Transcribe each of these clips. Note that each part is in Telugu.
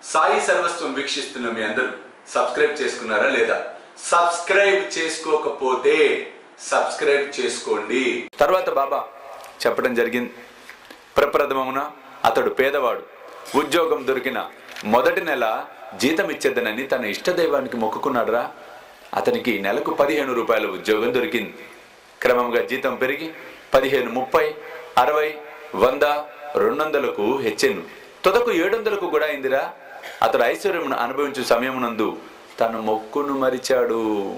సాయి సర్వస్వం వీక్షిస్తున్న మీ అందరూ సబ్స్క్రైబ్ చేసుకున్నారా లేదా సబ్స్క్రైబ్ చేసుకోకపోతే సబ్స్క్రైబ్ చేసుకోండి తర్వాత బాబా చెప్పడం జరిగింది ప్రప్రథమమున అతడు పేదవాడు ఉద్యోగం దొరికిన మొదటి నెల జీతం ఇచ్చేద్దనని తన ఇష్టదైవానికి మొక్కుకున్నాడురా అతనికి నెలకు పదిహేను రూపాయల ఉద్యోగం దొరికింది క్రమంగా జీతం పెరిగి పదిహేను ముప్పై అరవై వంద రెండు వందలకు హెచ్చెను తుదకు ఏడు వందలకు కూడా అయిందిరా అతడు ఐశ్వర్యమును అనుభవించు సమయమునందు తన మొక్కును మరిచాడు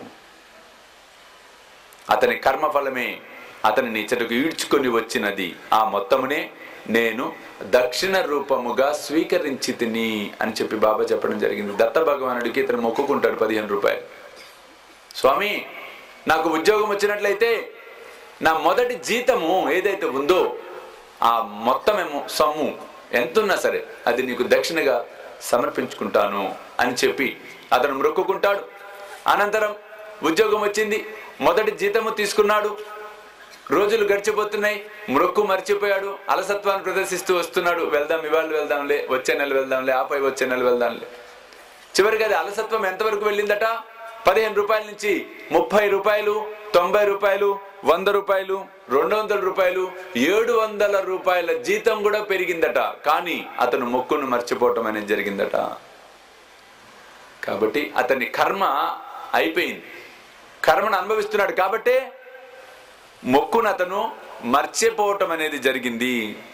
అతని కర్మఫలమే అతనిని ఇచ్చటకు ఈడ్చుకొని వచ్చినది ఆ మొత్తమునే నేను దక్షిణ రూపముగా స్వీకరించి తిని అని చెప్పి బాబా చెప్పడం జరిగింది దత్త భగవానుడికి ఇతను మొక్కుకుంటాడు పదిహేను రూపాయలు స్వామి నాకు ఉద్యోగం వచ్చినట్లయితే నా మొదటి జీతము ఏదైతే ఉందో ఆ మొత్తమేమో సొమ్ము ఎంతున్నా సరే అది నీకు దక్షిణగా సమర్పించుకుంటాను అని చెప్పి అతను మొక్కుకుంటాడు అనంతరం ఉద్యోగం వచ్చింది మొదటి జీతము తీసుకున్నాడు రోజులు గడిచిపోతున్నాయి మొక్కు మర్చిపోయాడు అలసత్వాన్ని ప్రదర్శిస్తూ వస్తున్నాడు వెళ్దాం ఇవాళ వెళ్దాంలే వచ్చే నెల వెళ్దాంలే ఆపై వచ్చే నెల వెళ్దాంలే చివరికి అది అలసత్వం ఎంతవరకు వెళ్ళిందట పదిహేను రూపాయల నుంచి ముప్పై రూపాయలు తొంభై రూపాయలు వంద రూపాయలు రెండు వందల రూపాయలు ఏడు వందల రూపాయల జీతం కూడా పెరిగిందట కానీ అతను మొక్కును మర్చిపోవటం అనేది జరిగిందట కాబట్టి అతని కర్మ అయిపోయింది కర్మను అనుభవిస్తున్నాడు కాబట్టే మొక్కును అతను మర్చిపోవటం అనేది జరిగింది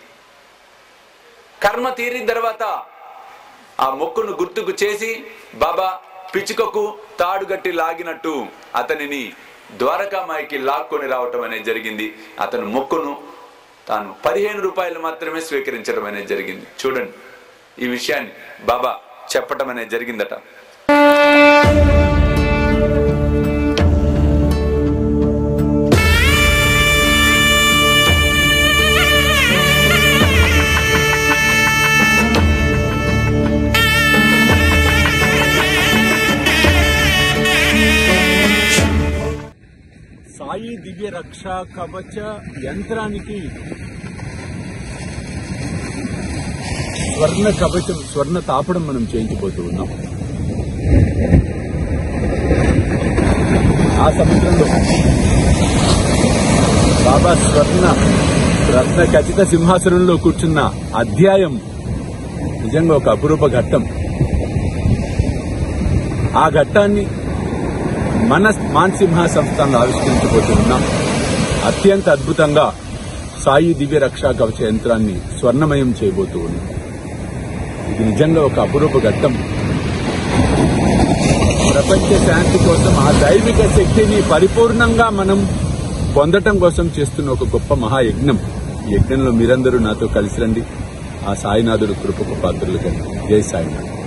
కర్మ తీరిన తర్వాత ఆ మొక్కును గుర్తుకు చేసి బాబా పిచ్చుకకు తాడు గట్టి లాగినట్టు అతనిని ద్వారకామాయికి లాక్కొని రావటం అనేది జరిగింది అతను మొక్కును తాను పదిహేను రూపాయలు మాత్రమే స్వీకరించడం అనేది జరిగింది చూడండి ఈ విషయాన్ని బాబా చెప్పటం అనేది జరిగిందట సాయి దివ్య రక్ష కవచ యంత్రానికి స్వర్ణ కవచం స్వర్ణ తాపడం మనం చేయించబోతూ ఉన్నాం ఆ సముద్రంలో బాబా స్వర్ణ రత్న ఖచ్చిత సింహాసనంలో కూర్చున్న అధ్యాయం నిజంగా ఒక అపురూప ఘట్టం ఆ ఘట్టాన్ని మన మాన్సింహ సంస్థను ఆవిష్కరించబోతున్నాం అత్యంత అద్భుతంగా సాయి దివ్య రక్షా కవచ యంత్రాన్ని స్వర్ణమయం చేయబోతూ ఉన్నాం ఇది నిజంగా ఒక అపురూప ఘట్టం ప్రపంచ శాంతి కోసం ఆ దైవిక శక్తిని పరిపూర్ణంగా మనం పొందటం కోసం చేస్తున్న ఒక గొప్ప మహాయజ్ఞం ఈ యజ్ఞంలో మీరందరూ నాతో కలిసి రండి ఆ సాయినాథుడు కృపకు పాత్రలు కండి జై సాయినాథ్